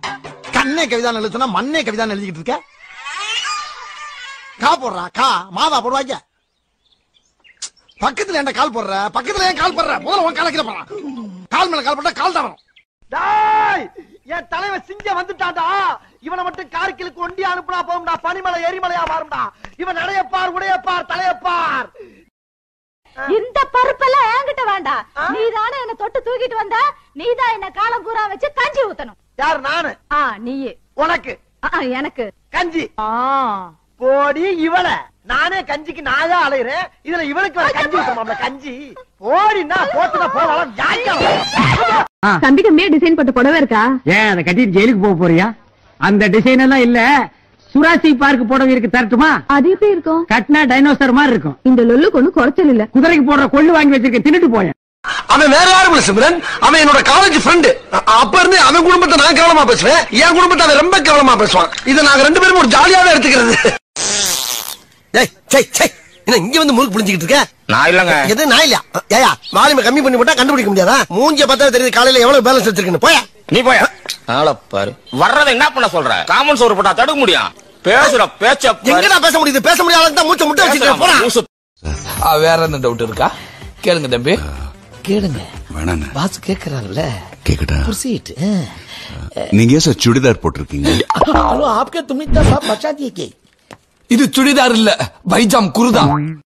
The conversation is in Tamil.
கண்ணே கவிதா எழுத சொன்னா மண்ணே கவிதா எழுதிக்கிட்டு இருக்க கா போடுறா கா மாவா போடுவாங்க பக்கத்துல என்ன கால் போடுற பக்கத்துல ஏன் கால் போடுற முதல்ல உன் கால கீழ போடுறான் கால் மேல கால் போட்டா கால் தான் வரும் டேய் என் தலைவன் சிங்க வந்துட்டான்டா இவனை மட்டும் கார்கிலுக்கு ஒண்டி அனுப்புனா போகும்டா பனிமலை எரிமலையா மாறும்டா இவன் நடையப்பார் உடையப்பார் தலையப்பார் இந்த பருப்பெல்லாம் என்கிட்ட வேண்டாம் நீதானே என்ன தொட்டு தூக்கிட்டு வந்த நீதான் என்ன காலம் பூரா வச்சு கஞ்சி ஊத்தணும் யார் நானு ஆ நீயே உனக்கு ஆ, ஆ, எனக்கு கஞ்சி ஆ போடி இவள நானே கஞ்சிக்கு நாயா அலையிறேன் இதுல இவளுக்கு வேற கஞ்சி ஊத்தணும்ல கஞ்சி போடினா போட்டுனா போகலாம் யாருக்கா தம்பி கம்மியா டிசைன் போட்ட புடவை இருக்கா ஏன் அதை கட்டிட்டு ஜெயிலுக்கு போக போறியா அந்த டிசைன் எல்லாம் இல்ல சுராசி பார்க் புடவை இருக்கு தரட்டுமா அது எப்படி இருக்கும் கட்டினா டைனோசர் மாதிரி இருக்கும் இந்த லொல்லுக்கு ஒண்ணு குறைச்சல் இல்ல குதிரைக்கு போடுற கொள்ளு வாங்கி வச்சிருக்க தின்னுட்டு போயேன் அவன் வேற யாரும் இல்ல சிம்ரன் அவன் என்னோட காலேஜ் ஃப்ரெண்டு அப்ப இருந்து அவன் குடும்பத்தை நான் கவனமா பேசுவேன் என் குடும்பத்தை அவன் ரொம்ப கவனமா பேசுவான் இதை நாங்க ரெண்டு பேரும் ஒரு ஜாலியாவே எடுத்துக்கிறது டேய் சை சை என்ன இங்க வந்து முறுக்கு புடிஞ்சிட்டு இருக்க நான் இல்லங்க எது நான் இல்லையா ஏயா வால்யூமை கம்மி பண்ணி போட்டா கண்டுபிடிக்க முடியாதா மூஞ்சிய பார்த்தா தெரியுது காலையில எவ்வளவு பேலன்ஸ் வச்சிருக்குன்னு போயா நீ போய பாரு வர்றதை என்ன பண்ண சொல்ற காமன் சோறு போட்டா தடுக்க முடியும் பேசுற பேச்ச பாரு. எங்கடா பேச முடியுது பேச முடியாத தான் மூச்சை முட்டை வச்சிருக்கேன் பேசுறான், போடா லூசு. வேற என்ன டவுட் இருக்கா கேளுங்க தம்பி கேளுங்க வேணாண்ணே பாஸ் கேக்குறாருல்ல கேக்கட்டா proceed. நீங்க ஏன் சார் சுடிதார் போட்டிருக்கீங்க हेलो आपके तुमने इतना साफ बचा दिए के இது சுடிதார் இல்ல பைஜாம் குருதா